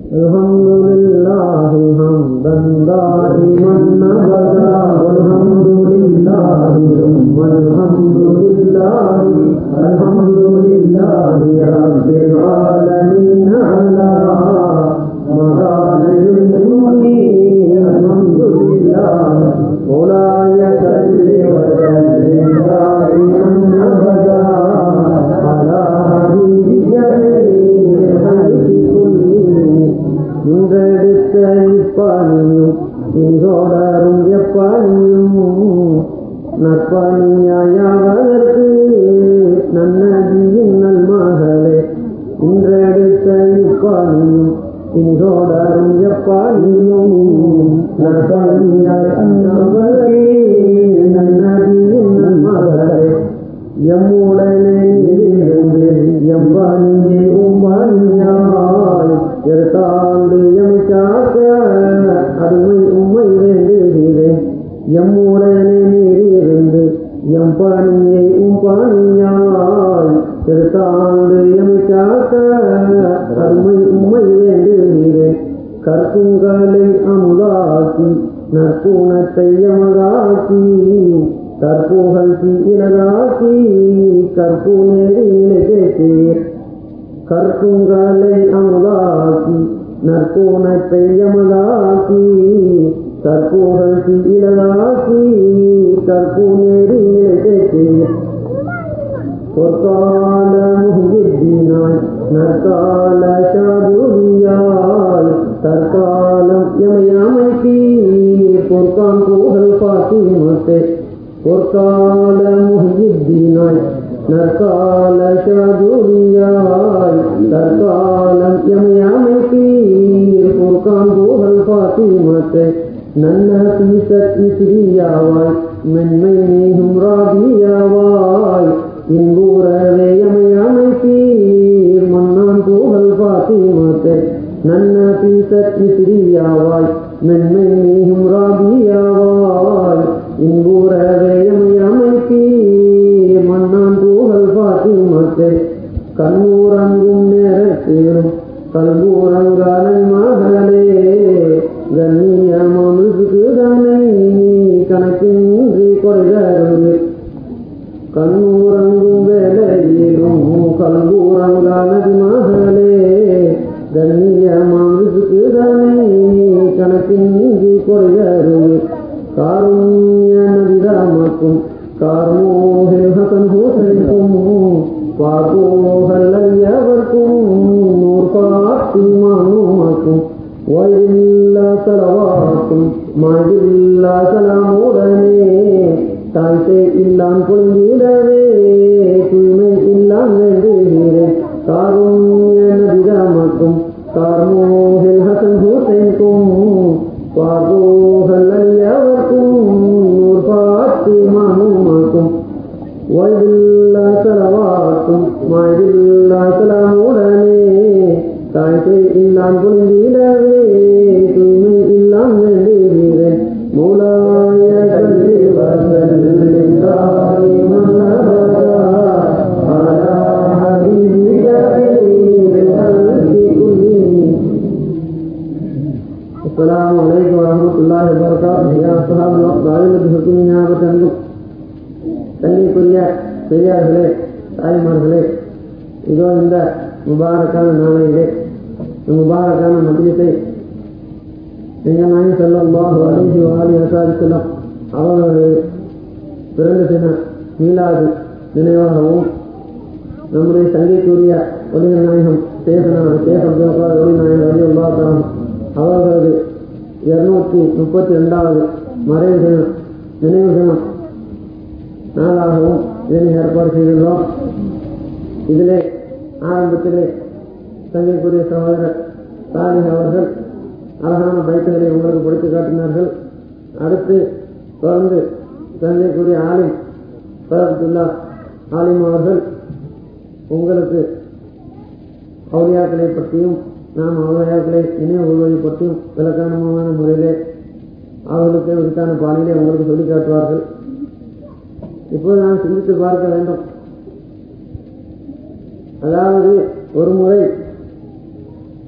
الحمد لله حمدا دائما أبدا والحمد لله ثم الحمد لله الحمد لله رب العالمين على مراحل المؤمنين الحمد لله مولاي صل وسلم دائما أبدا على حبيبك இன்றெடுத்த இப்பானியும் இன்றோடரும் எப்பானியும் நற்பணியாயாவதற்கு நன்னதியின் நல்மகளே இன்றெடுத்த இப்பானியும் இன்றோடரும் எப்பானியும் நற்பணியாயாவதற்கு நன்னதியின் நல்மகளே எம்முடனே இருந்து எம்பானியே உம்பானியாய் எடுத்தாண்டு எமைக்காக்க அருமை உம்மை வேண்டுகிறேன் எம்முடனே நீரிருந்து எம்பானியை உம்பானியாய் எடுத்தாண்டு எமைக்காக்க அருமை உம்மை வேண்டுகிறேன் கற்குங்களை அமுதாக்கி நற்குணத்தை எமதாக்கி கற்புகழ்ச்சி இலகாக்கி கற்பு நேரிலே கேட்டீர் கற்குங்களை அமுதாக்கி நற்குணத்தை எமதாக்கி கற்புகழ்ச்சி இலகாக்கி கற்பு நேரிலே கேட்டீர் பொற்கால முகிதினாய் நற்கால சாதுரியாய் தற்காலம் எமையமைத்தீர் பொற்கான் புகழ் பாத்திமத்தே பொற்கால முகிதினாய் நற்கால சாதுரியாய் தற்காலம் எமையமைத்தீர் பொற்கான் புகழ் பாத்திமத்தே நன்ன பீசத் இசிரியாவாய் மென்மை நீகும் ராபியாவாய் இன்பூரவே அமைத்தீர் மன்னான் புகழ் பாத்திமத்தே நன்ன பீசத் இசிரியாவாய் மென்மை நீகும் ராபியாவாய் இன்பூரவே அமைத்தீர் மன்னான் புகழ் பாத்திமத்தே கண்ணூரங்கும் நேரத்தேரும் கல்பூரங்காலை மகளே கண்ணியமனுக்கு தன்னை கணக்கின்றி கொடைதருது கண்ணூரங்கும் வேலையிலும் கல்பூரங்கானது மகளே கண்ணியமனுக்கு தன்னை கணக்கின்றி கொடைதருது காருண்ய நபிராமக்கும் கார்மோகில் ஹசன் ஹூசனுக்கும் பார்ப்போகல் ஐயவர்க்கும் நூர் பாத்திமானுமாக்கும் வயில்லா செலவாக்கும் மயில்லா செலமுடனே தாய்சே இல்லான் பொழுதிடவே தூய்மை இல்லான் வேண்டுகிறேன் காருண்ய நபிராமக்கும் கார்மோகில் ஹசன் ஹூசைக்கும் பார்ப்போகல் ஐயவர்க்கும் நூர் பாத்திமானுமாக்கும் வயதில்லா செலவாக்கும் மயில்லா செலமுடனே தாய்சே இல்லான் புரிந்திடவே தூய்மை இல்லாம் வேண்டுகிறேன் மூலாய السلام عليكم ورحمة الله وبركاته يا أصحاب الأقدار بحكم نعمة தண்ணிக்குரிய பெரியார்களே தாய்மார்களே இதோ இந்த முபாரக்கான நாளையிலே இந்த முபாரக்கான மத்தியத்தை எங்கள் நாயன் செல்லம் பாபு அலிஹி வாலி அசாதி செல்லம் அவர்கள் பிறந்த தின மீளாது நினைவாகவும் நம்முடைய சங்கைக்குரிய ஒளிகள் நாயகம் சேசனான சேசம் ஒளி நாயகம் அலி அல்லாத்தாம் அவர்களது இருநூற்றி முப்பத்தி ரெண்டாவது மறைவு தினம் நினைவு தினம் நாளாகவும் இதனை ஏற்பாடு செய்துள்ளோம் இதிலே ஆரம்பத்திலே தங்கைக்குரிய சகோதரர் சாலிஹ் அவர்கள் அழகான பைக்குகளை உங்களுக்கு கொடுத்து காட்டினார்கள் அடுத்து தொடர்ந்து தங்கைக்குரிய ஆலிம் பரத்துல்லா ஆலிம் அவர்கள் உங்களுக்கு அவுளியாக்களை பற்றியும் நாம் அவுளியாக்களை நினைவு கொள்வதை பற்றியும் விளக்கணமான முறையிலே அவர்களுக்கு விரித்தான பாணியிலே உங்களுக்கு சொல்லிக் காட்டுவார்கள் இப்போது நாம் சிந்தித்து பார்க்க வேண்டும் அதாவது ஒரு முறை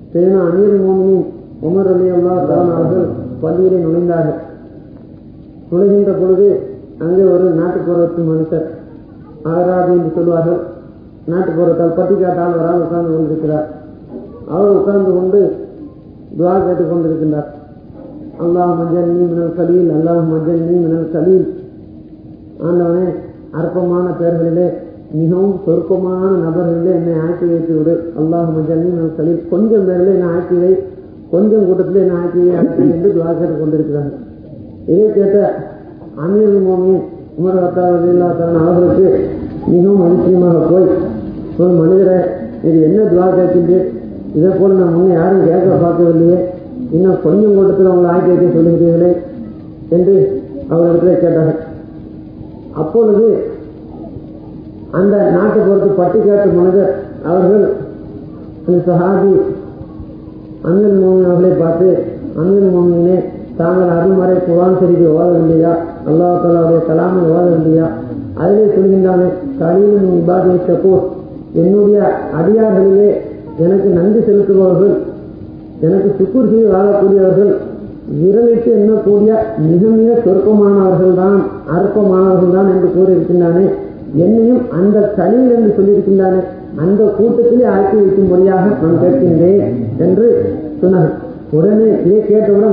செய்தனா அமீர் மோமினின் உமர் அலி அல்லா அவர்கள் பள்ளியிலே நுழைந்தார்கள் நுழைகின்ற பொழுது அங்கே ஒரு நாட்டுப்புறத்து மனுஷர் அகராதி என்று சொல்வார்கள் நாட்டுப்புறத்தால் பட்டிக்காட்டால் வரால் உட்கார்ந்து கொண்டிருக்கிறார் அவர் உட்கார்ந்து கொண்டு துவா கேட்டுக் கொண்டிருக்கின்றார் அல்லாஹ் மஞ்சள் நீ மினல் கலீல் அல்லாஹ் மஞ்சள் நீ மினல் கலீல் ஆண்டவனே அற்பமான பெயர்களிலே மிகவும் சொருக்கமான நபர்களிலே என்னை ஆக்கி வைத்து விடு அல்லாஹ் மஞ்சள் நீ மினல் கலீல் கொஞ்சம் பேரிலே என்னை ஆக்கி வை கொஞ்சம் கூட்டத்திலே என்னை ஆக்கி வை ஆக்கி வை என்று துவா கேட்டுக் கொண்டிருக்கிறார்கள் இதை கேட்ட அமீர் மோமி உமர் அத்தாவதில்லாத்தான் அவர்களுக்கு மிகவும் அதிசயமாக போய் ஒரு மனிதரை இது என்ன துவா கேட்கின்றீர் இதை போல நான் முன்னே யாரும் கேட்க பார்க்கவில்லையே இன்னும் கொஞ்சம் கூட்டத்தில் உங்களை ஆக்கி வைக்க சொல்லுகிறீர்களே என்று அவரிடத்தில் கேட்டார்கள் அப்பொழுது அந்த நாட்டு பொறுத்து பட்டிக்காட்டு மனிதர் அவர்கள் அந்த சஹாபி அமீர் மோமின் அவர்களை பார்த்து அமீர் மோமினே தாங்கள் அருமறை குரான் ஷரீஃபை ஓதவில்லையா அல்லாஹ் தாலாவுடைய கலாமை ஓதவில்லையா அதிலே சொல்கின்றானே கலீலும் இபாதி ஷக்கூர் என்னுடைய அடியார்களிலே எனக்கு நன்றி செலுத்துபவர்கள் எனக்கு சுக்குர் செய்து வாழக்கூடியவர்கள் விரலிட்டு எண்ணக்கூடிய மிக மிக சொற்பமானவர்கள் தான் அற்பமானவர்கள் தான் என்று கூறியிருக்கின்றானே என்னையும் அந்த கலியில் என்று சொல்லியிருக்கின்றானே அந்த கூட்டத்திலே ஆக்கி வைக்கும்படியாக நான் கேட்கின்றேன் என்று சொன்னார் உடனே இதை கேட்டவுடன்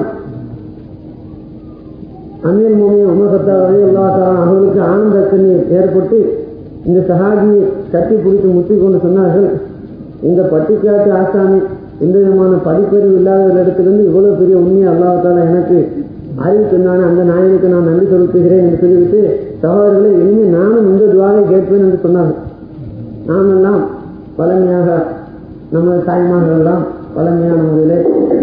அமீர் மோமி உமர் அவர்களுக்கு ஆனந்த கண்ணீர் ஏற்பட்டு இந்த சஹாபியை கட்டி பிடித்து முத்தி கொண்டு சொன்னார்கள் இந்த பட்டிக்காட்டு ஆசாமி எந்த விதமான படிப்பறிவு இல்லாதவர்களிடத்திலிருந்து இவ்வளவு பெரிய உண்மையை அல்லாஹால எனக்கு அறிவு சொன்னானே அந்த நாயனுக்கு நான் நன்றி செலுத்துகிறேன் என்று சொல்லிவிட்டு சகோதரர்களை இனிமேல் நானும் இந்த துவாரை கேட்பேன் என்று சொன்னார்கள் நாமெல்லாம் பழமையாக நமது தாய்மார்கள் எல்லாம் பழமையான முறையிலே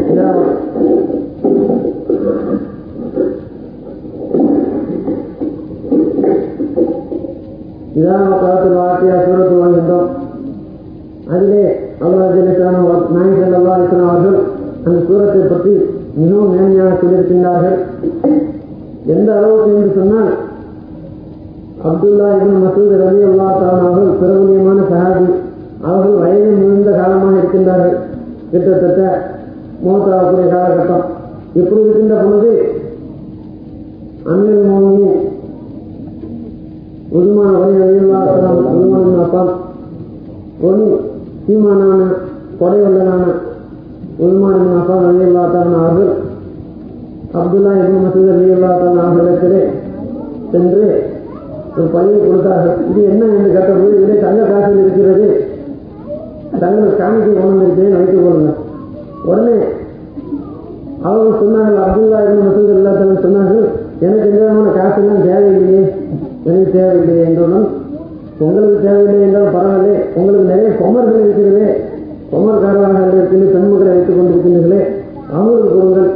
இதான் காலத்தில் வார்த்தையா சூரத்து வாழ்கின்றோம் அதிலே அல்லா ஜெலிசான நாயகர் அல்லா அலிஸ்லாம் அவர்கள் அந்த சூரத்தை பற்றி மிகவும் மேன்மையாக சொல்லியிருக்கின்றார்கள் எந்த அளவுக்கு என்று சொன்னால் அப்துல்லா இபின் மசூத் ரவி அல்லா தலான் அவர்கள் பிரபலியமான சஹாபி அவர்கள் வயதில் முழுந்த காலமாக இருக்கின்றார்கள் கிட்டத்தட்ட மூத்தாகக்கூடிய காலகட்டம் இப்படி இருக்கின்ற பொழுது அமீர் மோமினி உதுமான வரை ரவியல்லாத்தலாம் உதுமான அப்பால் ஒரு சீமானான கொடையுள்ளனான உதுமான அப்பா ரவியல்லாத்தான் அவர்கள் அப்துல்லா இபின் மசூத் ரவியல்லாத்தான் அவர்களிடத்திலே சென்று ஒரு பணியை கொடுத்தார்கள் இது என்ன என்று கேட்டபோது இதிலே தங்க காசில் இருக்கிறது தங்கள் காணிக்கை கொண்டு வந்திருக்கிறேன் வைத்துக் கொள்ளுங்கள் உடனே அவர்கள் சொன்னார்கள் அப்துல்லா இபின் மசூத் இல்லாதவன் சொன்னார்கள் எனக்கு எந்த விதமான காசெல்லாம் தேவையில்லையே எனக்கு தேவையில்லை என்றுடன் உங்களுக்கு தேவையில்லை என்றால் பரவாயில்லை உங்களுக்கு நிறைய கொமர்கள் இருக்கிறதே கொமர்காரர்கள் இருக்கின்ற பெண்மக்களை வைத்துக் கொண்டிருக்கின்றீர்களே அவங்களுக்கு கொடுங்கள்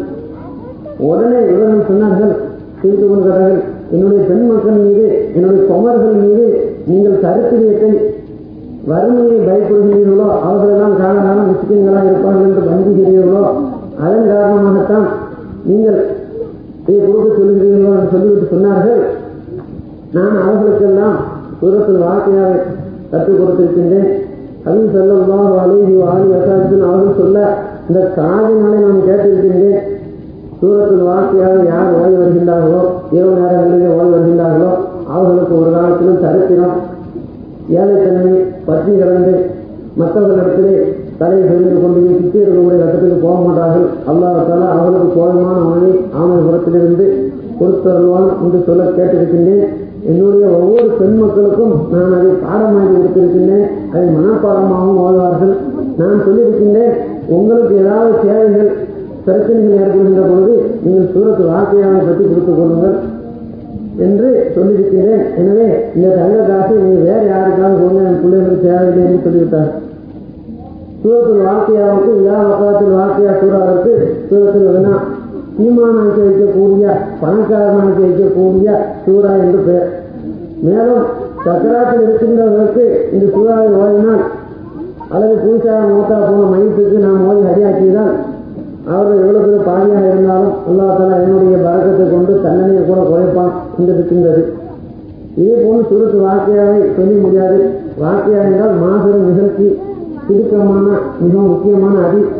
உடனே இவர்கள் சொன்னார்கள் சிரித்து கொள்கிறார்கள் என்னுடைய பெண் மக்கள் மீது என்னுடைய கொமர்கள் மீது நீங்கள் கருத்திரியத்தை வறுமையை பயப்படுகிறீர்களோ அவர்களெல்லாம் காலகாலம் முஸ்லிம்களாக இருப்பார்கள் என்று நம்புகிறீர்களோ அதன் காரணமாகத்தான் நீங்கள் இதை கொடுக்க சொல்லுகிறீர்களோ என்று சொல்லிவிட்டு சொன்னார்கள் நான் அவர்களுக்கெல்லாம் சூரத்தில் வார்த்தையாக கற்றுக் கொடுத்திருக்கின்றேன் அது செல்லம்மா அலிஹி ஆலி அசாத்தின் அவர்கள் சொல்ல இந்த காதினாலே நான் கேட்டிருக்கின்றேன் சூரத்தில் வார்த்தையாக யார் ஓய்வு வருகின்றார்களோ இரவு நேரங்களிலே ஓய்வு வருகின்றார்களோ அவர்களுக்கு ஒரு காலத்திலும் சரித்திரம் ஏழைத்தன்மை பற்றி கிடந்து மற்றவர்களிடத்திலே தலையை சொல்லிட்டு கொண்டு போய் சுற்றி இருக்கக்கூடிய கட்டத்துக்கு போக மாட்டார்கள் அல்லாஹால அவர்களுக்கு போதுமான மொழி ஆமயபுரத்திலிருந்து கொடுத்தருள்வான் என்று சொல்ல கேட்டிருக்கின்றேன் என்னுடைய ஒவ்வொரு பெண் மக்களுக்கும் நான் அதை பாடமாகி கொடுத்திருக்கின்றேன் அதை மனப்பாடமாகவும் ஓதுவார்கள் நான் சொல்லியிருக்கின்றேன் உங்களுக்கு ஏதாவது தேவைகள் பிரச்சனைகள் ஏற்படுகின்ற பொழுது நீங்கள் சூரத்து வார்த்தையாக பற்றி கொடுத்துக் கொள்ளுங்கள் என்று சொல்லியிருக்கிறேன் எனவே இந்த தங்க காசை நீங்கள் வேற யாருக்காவது கொடுங்க என் பிள்ளைகளுக்கு தேவையில்லை என்று சொல்லிவிட்டார் சூரத்தில் வார்த்தையாவுக்கு விழா வக்காத்தில் வார்த்தையா சூறாவிற்கு சூரத்தில் வினா சீமானாக்கி வைக்கக்கூடிய பணக்காரனாக்கி வைக்கக்கூடிய சூறா என்று பெயர் மேலும் சக்கராத்தில் இருக்கின்றவர்களுக்கு இந்த சூறாவை ஓதினால் அல்லது புதுசாக மூத்தா போன மையத்துக்கு நாம் ஓதி ஹரியாக்கியதால் அவர்கள் எவ்வளவு பெரிய பாவியாக இருந்தாலும் அல்லா தலா என்னுடைய பழக்கத்தை கொண்டு தண்டனையை கூட குறைப்பான் என்று இருக்கின்றது இதே போன்று சுருத்து வார்த்தையாவை சொல்ல முடியாது வார்த்தையா என்றால் மாபெரும் நிகழ்ச்சி சுருக்கமான மிகவும் முக்கியமான அடி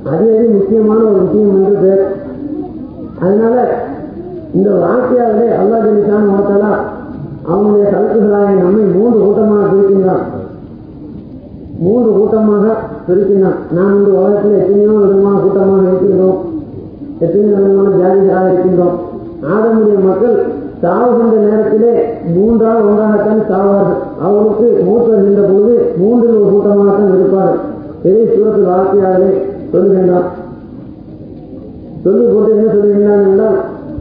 அது அது முக்கியமான ஒரு விஷயம் என்று பேர் அதனால இந்த வாழ்க்கையாகவே அல்லா ஜலிசான் ஓட்டலா அவனுடைய கருத்துகளாக நம்மை மூன்று கூட்டமாக பிரிக்கின்றான் மூன்று கூட்டமாக பிரிக்கின்றான் நாம் இந்த உலகத்தில் எத்தனையோ விதமான கூட்டமாக இருக்கின்றோம் எத்தனையோ விதமான ஜாதிகளாக இருக்கின்றோம் ஆதமுடைய மக்கள் சாவுகின்ற நேரத்திலே மூன்றால் ஒன்றாகத்தான் சாவார்கள் அவர்களுக்கு மூத்து வருகின்ற பொழுது மூன்றில் ஒரு கூட்டமாகத்தான் இருப்பார்கள் இதை சூரத்து வார்த்தையாகவே சொல்லுகின்றான் சொல்லி போட்டு என்ன சொல்லுகின்றான் என்றால்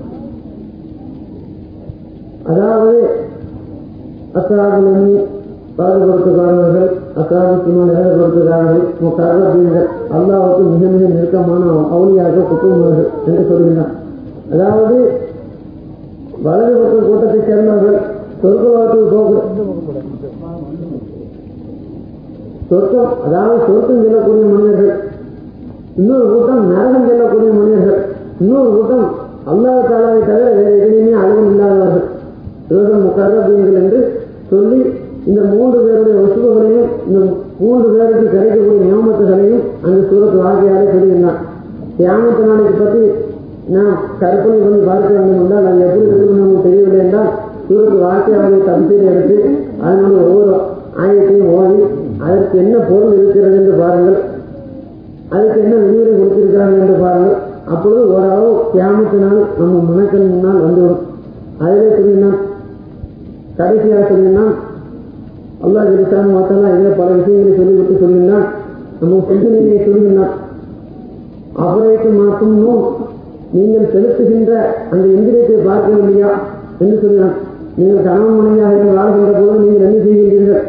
அதாவது அசாபுலமி பாதுகாப்புக்காரர்கள் அசாபுக்குமான ஏற்படுத்துகிறார்கள் கரபீனர்கள் அல்லாவுக்கு மிக மிக நெருக்கமான அவுளியாக குட்டுமார்கள் என்று சொல்கின்றான் அதாவது வலது பக்க கூட்டத்தை சேர்ந்தவர்கள் சொர்க்கவாதத்தில் போக சொர்க்கம் அதாவது சொர்க்கம் செல்லக்கூடிய மனிதர்கள் இன்னொரு கூட்டம் நரகம் செல்லக்கூடிய மனிதர்கள் இன்னொரு கூட்டம் அல்லாஹ் தாலாவை தவிர வேறு எதிலையுமே அளவும் இல்லாதவர்கள் இவர்கள் முக்கரபீன்கள் என்று சொல்லி இந்த மூன்று பேருடைய வசுவங்களையும் இந்த மூன்று பேருக்கு கிடைக்கக்கூடிய நியமத்துகளையும் அந்த சூரத்து வாழ்க்கையாலே சொல்லுகின்றான் தியானத்து நாளைக்கு பற்றி நாம் கற்பனை பண்ணி பார்க்க வேண்டும் என்றால் அது எப்படி இருக்கும் நமக்கு தெரியவில்லை என்றால் சூரத்து வாழ்க்கையாளரை தம்சீரை எடுத்து அதனுடைய ஒவ்வொரு ஆயத்தையும் ஓடி அதற்கு என்ன பொருள் இருக்கிறது என்று பாருங்கள் அதுக்கு என்ன விதிமுறை கொடுத்திருக்கிறார்கள் என்று பாருங்கள் அப்பொழுது ஓரளவு கியாமத்தினால் நம்ம மனக்கண் முன்னால் வந்துவிடும் அதிலே சொல்லினான் கடைசியாக சொல்லினான் அல்லாஹ் ஜெலிசான் மாத்தலா இதில் பல விஷயங்களை சொல்லிவிட்டு சொல்கின்றான் நம்ம சிந்தனையை சொல்கின்றான் அவரைக்கு மாற்றும் நீங்கள் செலுத்துகின்ற அந்த எந்திரத்தை பார்க்கவில்லையா என்று சொல்கிறான் நீங்கள் கணவன் மனைவியாக இருந்து வாழ்கின்ற போது நீங்கள் என்ன செய்கின்றீர்கள்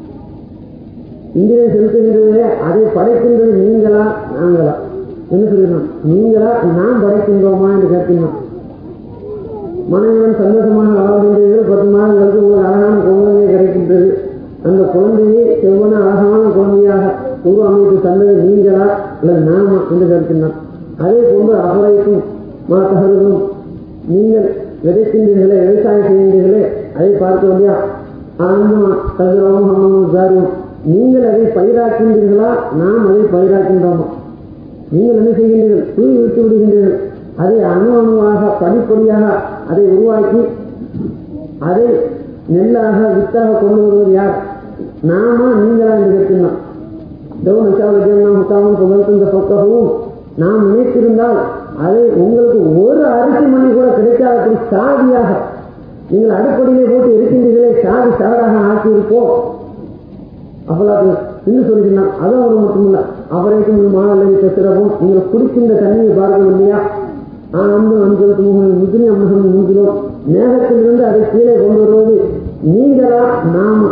இந்திரன் செலுத்துகின்றதே அதை படைக்கின்றது நீங்களா நாங்களா என்ன சொல்கிறான் நீங்களா நாம் படைக்கின்றோமா என்று கேட்கின்றான் மனைவியுடன் சந்தோஷமாக வாழ்கின்றீர்கள் பத்து மாதங்களுக்கு ஒரு அழகான குழந்தை கிடைக்கின்றது அந்த குழந்தையை செவ்வன அழகான குழந்தையாக உருவமைத்து தந்தது நீங்களா அல்லது நாமா என்று கேட்கின்றான் அதே போன்று அபரைக்கும் மாத்தகர்களும் நீங்கள் விதைக்கின்றீர்களே விவசாயம் செய்கின்றீர்களே அதை பார்க்க வேண்டியா ஆனந்தம் தகுரவும் ஜாரியம் நீங்கள் அதை பயிராக்கின்றீர்களா நாம் அதை பயிராக்கின்றோமா நீங்கள் என்ன செய்கின்றீர்கள் தூய் விட்டு விடுகின்றீர்கள் அதை அணு அணுவாக படிப்படியாக அதை உருவாக்கி அதை நெல்லாக வித்தாக கொண்டு வருவது யார் நாமா நீங்களா என்று கேட்கின்றோம் தேவன் விசாவலஜம் முத்தாவும் புகழ்த்து இந்த பக்கமும் நாம் நினைத்திருந்தால் அதை உங்களுக்கு ஒரு அரிசி மணி கூட கிடைக்காதபடி சாதியாக நீங்கள் அடிப்படையிலே போட்டு இருக்கின்றீர்களே சாதி சாடாக ஆக்கியிருப்போம் அப்பலாது இன்னும் சொல்லிக்கிறான் அதுவும் அவர் மட்டுமில்ல அவரைக்கும் மாநில சிறப்பும் நீங்கள் குடிக்கின்ற தண்ணியை பார்க்கவில்லையா ஆனந்து அன்புக்கு முகம் முதிரி அம்மகம் முன்கிறோம் மேகத்திலிருந்து அதை கீழே கொண்டு வருவது நீங்களா நாம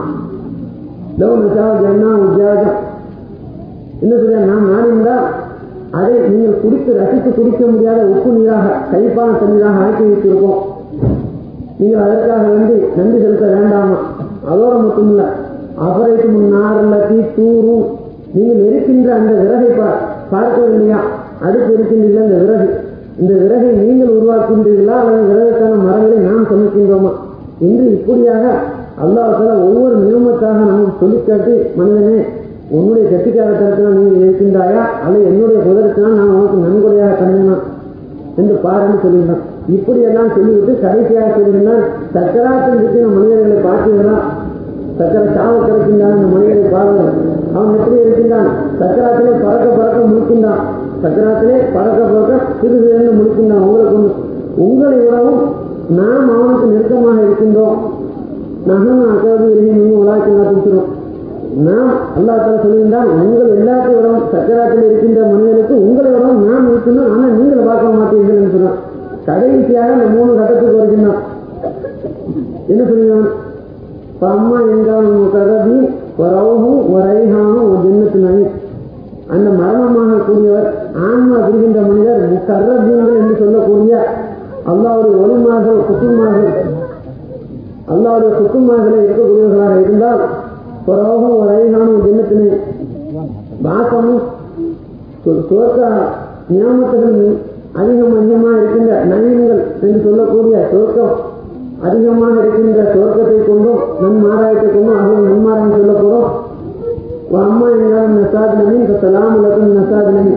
ஜன்னா உத்தியாகம் என்ன சொல்ல நாம் நாடிந்தால் அதை நீங்கள் குடித்து ரசித்து குடிக்க முடியாத உப்பு நீராக கைப்பான தண்ணீராக ஆக்கி வைத்திருப்போம் நீங்கள் அதற்காக வேண்டி நன்றி செலுத்த வேண்டாமா அதோட மட்டுமில்ல அவரைக்கு முன்னாரில் தீ தூரும் நீங்கள் இருக்கின்ற அந்த விறகை பார்க்கவில்லையா அடுத்து இருக்கின்றீர்கள் அந்த விறகு இந்த விறகை நீங்கள் உருவாக்கின்றீர்களா அல்லது விறகுக்கான மரங்களை நாம் சமைக்கின்றோமா என்று இப்படியாக அல்லாஹால ஒவ்வொரு நியமத்தாக நமக்கு சொல்லிக்காட்டி மனிதனே உன்னுடைய கட்டிக்காரத்தினால் நீங்கள் இருக்கின்றாயா அல்லது என்னுடைய குதிரத்தினால் நான் உனக்கு நன்கொடையாக தந்தேனா என்று பாருன்னு சொல்லியிருந்தான் இப்படியெல்லாம் சொல்லிவிட்டு கடைசியாக சொல்லியிருந்தான் சக்கராத்தில் இருக்கிற மனிதர்களை பார்த்தீங்களா சக்கர சாவ கிடைக்கின்றான் அந்த மனிதனை பாருங்கள் அவன் எப்படி இருக்கின்றான் சக்கராத்திலே பறக்க பறக்க முடிக்கின்றான் சக்கராத்திலே பறக்க பறக்க சிறு சிறு முடிக்கின்றான் உங்களுக்கு உங்களை விடவும் நாம் அவனுக்கு நெருக்கமாக இருக்கின்றோம் நகன் அக்கறது நீங்கள் உலாக்கி நடத்துகிறோம் நாம் அல்லாத்தால சொல்லியிருந்தால் உங்கள் எல்லாத்தை விடவும் சக்கராத்தில் இருக்கின்ற மனிதனுக்கு உங்களை விடவும் நாம் இருக்கின்றோம் ஆனால் நீங்கள் பார்க்க மாட்டீர்கள் என்று சொன்னான் கடைசியாக அந்த மூணு கட்டத்துக்கு வருகின்றான் என்ன சொல்லுகிறான் அம்மா எங்காலும் கதவி வரவும் வரைகானும் ஒரு ஜென்னத்து நகை அந்த மரணமாக கூடியவர் ஆன்மா பிரிகின்ற மனிதர் கர்ரபீன்கள் என்று சொல்லக்கூடிய அல்லாவுடைய ஒளிமார்கள் குத்துமார்கள் அல்லாவுடைய குத்துமார்களை இருக்கக்கூடியவர்களாக இருந்தால் புறவும் ஒரு ஐகானும் ஜென்னத்தினை வாசமும் சுவர்க்க நியாமத்துகள் அதிகம் அதிகமாக இருக்கின்ற நயன்கள் என்று சொல்லக்கூடிய சுவர்க்கம் அதிகமாக இருக்கின்ற சுவர்க்கத்தை கொண்டும் நன்மாராயத்தை கொண்டும் அதுவும் நன்மாராயம் சொல்லக்கூடும் அம்மா எங்காலும் நசாதினமின் சலாம் உலகம் நசாதினமின்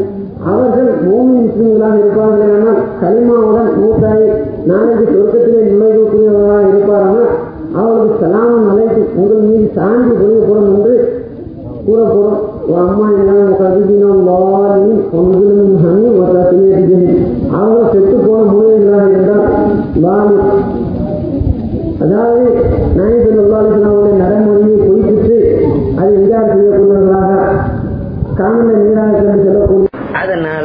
அவர்கள் மூமி முஸ்லிம்களாக இருப்பார்கள் ஆனால் களிமாவுடன் மூத்தாய் நாளைக்கு சொர்க்கத்திலே நுழைவுக்குரியவர்களாக இருப்பார்கள் அவர்களுக்கு சலாமம் அழைத்து உங்கள் மீது சாந்தி புரியப்படும் என்று கூறப்படும் அம்மா எல்லாம் கருதினோம் வாரின் ஒன்றும் ஹனி ஒரு அவர்கள் செத்து போன மூலிகளாக இருந்தால் வாலி அதாவது நாயகர் அல்லாஹுடைய நடைமுறையை பொய்ப்பித்து அதை இங்கார் செய்யக்கூடியவர்களாக காணல நீராக சொல்லக்கூடிய அதனால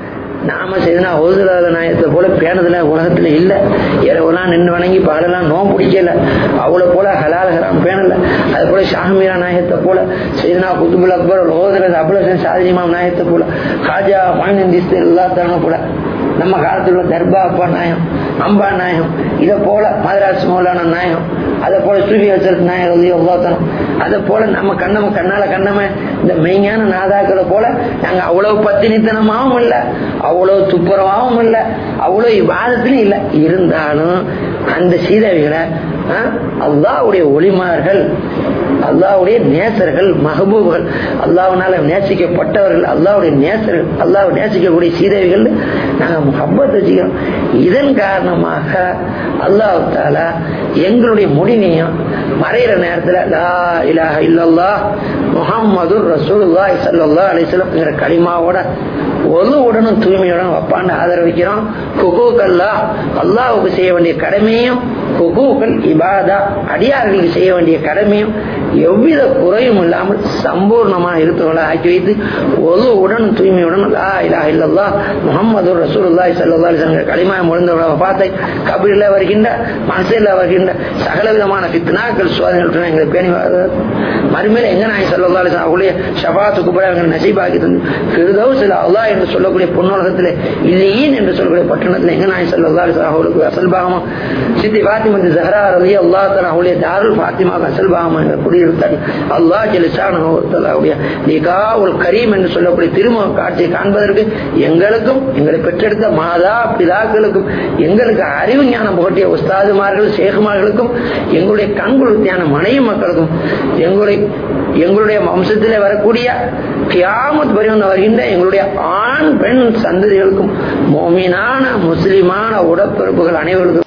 நாம செய்தனா ஓதுலாத நாயத்தை போல பேணதுல உலகத்துல இல்ல இரவுலாம் நின்று வணங்கி பகலெல்லாம் நோம் பிடிக்கல அவ்வளவு போல ஹலால் ஹராம் பேணல அது போல ஷாஹமீரா நாயத்தை போல செய்தனா குத்துபுல் அக்பர் ஓதுறது அபுல் சாதிமா நாயத்தை போல காஜா மாயினந்திஸ்து எல்லா தருணம் போல நம்ம காலத்தில் உள்ள தர்பா அப்பா நாயம் அம்பா நாயம் இதை போல மதராஸ் மௌலான நாயம் அதை போல சூஃபி ஹசரத் நாயகம் எவ்வளோத்தனம் அதை போல நம்ம கண்ணம கண்ணால கண்ணம இந்த மெய்ஞான நாதாக்களை போல நாங்க அவ்வளவு பத்தினித்தனமாவும் இல்லை அவ்வளவு துப்புரவாகவும் இல்லை அவ்வளவு விவாதத்திலும் இல்லை இருந்தாலும் அந்த சீதவிகளை அல்லாவுடைய ஒளிமார்கள் அல்லாவுடைய நேசர்கள் மஹபூபுகள் அல்லாவினால நேசிக்கப்பட்டவர்கள் அல்லாவுடைய நேசர்கள் அல்லாவை நேசிக்கக்கூடிய சீதேவிகள் நாங்கள் முகப்பத் வச்சுக்கிறோம் இதன் காரணமாக அல்லாஹ் தாலா எங்களுடைய முடிவையும் மறையிற நேரத்தில் லா இலாஹ இல்லல்லா முகம்மது ரசூலுல்லா சல்லா அலிஸ்லம்ங்கிற களிமாவோட ஒழுவுடனும் தூய்மையுடன் வப்பான்னு ஆதரவிக்கிறோம் குகூக்கல்லா அல்லாவுக்கு செய்ய வேண்டிய கடமையும் குகூக்கள் இபாதா அடியார்களுக்கு செய்ய வேண்டிய கடமையும் எவ்வித குறையும் இல்லாமல் சம்பூர்ணமா இருப்பவர்களை ஆக்கி வைத்து ஒழுவுடன் தூய்மையுடன் லா இலா இல்லல்லா முகமது ரசூலுல்லாய் சல்லா அலிஸ்லங்கிற களிமா முழுந்தவர்களை பார்த்தை கபீரில் வருகின்ற மனசில் வருகின்ற சகல விதமான பித்னாக்கள் சோதனைகள் எங்களை பேணி மறுமையில எங்க நாய் சல்லா அலிஸ்லாம் அவங்களுடைய ஷபாத்துக்கு கூட அவங்க நசீபாக்கி தந்து ஃபிர்தௌசில் அல்லாஹ் என்று சொல்லக்கூடிய பொன்னுலகத்தில் இல்லையின் என்று சொல்லக்கூடிய பட்டணத்தில் எங்க நாய் சல்லா அலிஸ்லாம் அவங்களுக்கு அசல் பாகமா சித்தி பாத்திமத்து ஜஹரா ரவி அல்லா தலா அவளுடைய தாருல் பாத்திமா அசல் பாகமா என்ற குடியிருத்தாடி அல்லாஹ் ஜலிசான அவருடைய நிகா ஒரு கரீம் என்று சொல்லக்கூடிய திருமுக காட்சியை காண்பதற்கு எங்களுக்கும் எங்களை பெற்றெடுத்த மாதா பிதாக்களுக்கும் எங்களுக்கு அறிவு ஞானம் புகட்டிய உஸ்தாதுமார்கள் சேகுமார்களுக்கும் எங்களுடைய கண்குளுத்தியான மனைவி மக்களுக்கும் எங்களுடைய எங்களுடைய வம்சத்திலே வரக்கூடிய கியாமத் பரிவந்த வருகின்ற எங்களுடைய ஆண் பெண் சந்ததிகளுக்கும் மோமீனான முஸ்லிமான உடற்பிறப்புகள் அனைவருக்கும்